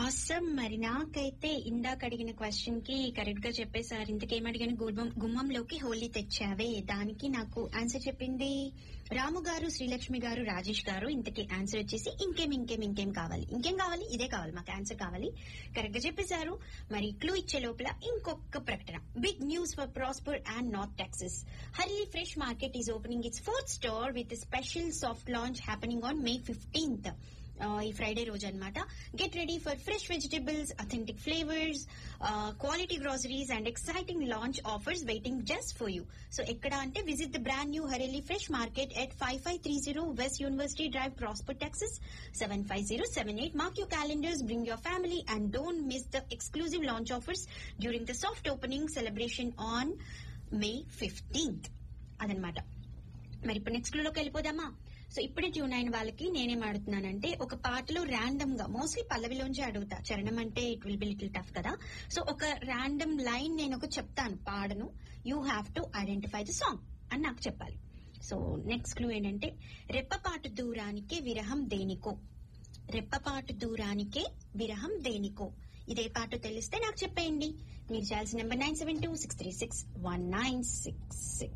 awesome మరి నాకైతే ఇందాక అడిగిన క్వశ్చన్ కి కరెక్ట్ గా చెప్పేశారు ఇంతకేం అడిగిన గుమ్మం గుమ్మంలోకి హోలీ తెచ్చావే దానికి నాకు ఆన్సర్ చెప్పింది రాము గారు శ్రీలక్ష్మి గారు రాజేష్ గారు ఇంతకి ఆన్సర్ వచ్చేసి ఇంకేం ఇంకేం ఇంకేం కావాలి ఇంకేం కావాలి ఇదే కావాలి మాకు ఆన్సర్ కావాలి కరెక్ట్ గా చెప్పేశారు మరి క్లూ ఇచ్చే లోపల ఇంకొక ప్రకటన big news for Prosper and North Texas Hurley fresh market is opening it's fourth store with special soft launch happening on May fifteenth ఈ ఫ్రైడే రోజు అనమాట get ready for fresh vegetables authentic flavours quality groceries and exciting launch offers waiting just for you so ఎక్కడ అంటే visit the brand new Hurley fresh market at five five three zero West University Drive Prosper Texas seven five zero seven eight mark you calendars bring your family and don't miss the exclusive launch offers during the soft opening celebration on May fifteenth అదనమాట మరి ఇప్పుడు next లోకి వెళ్ళిపోదామా so ఇప్పుడే tune అయిన వాళ్ళకి నేనేం అడుగుతున్నానంటే ఒక పాటలో ర్యాండమ్ గా మోస్ట్లీ పల్లవిలోంచి అడుగుతా చరణం అంటే it will be little tough కదా సో ఒక ర్యాండమ్ లైన్ నేను ఒక చెప్తాను పాడను you have to identify the song అని నాకు చెప్పాలి సో నెక్స్ట్ క్లూ ఏంటంటే రెప్పపాటు దూరానికే విరహం దేనికో రెప్పపాటు దూరానికే విరహం దేనికో ఇదే పాట తెలిస్తే నాకు చెప్పేయండి మీరు చేయాల్సిన number nine seven two six three six one nine six six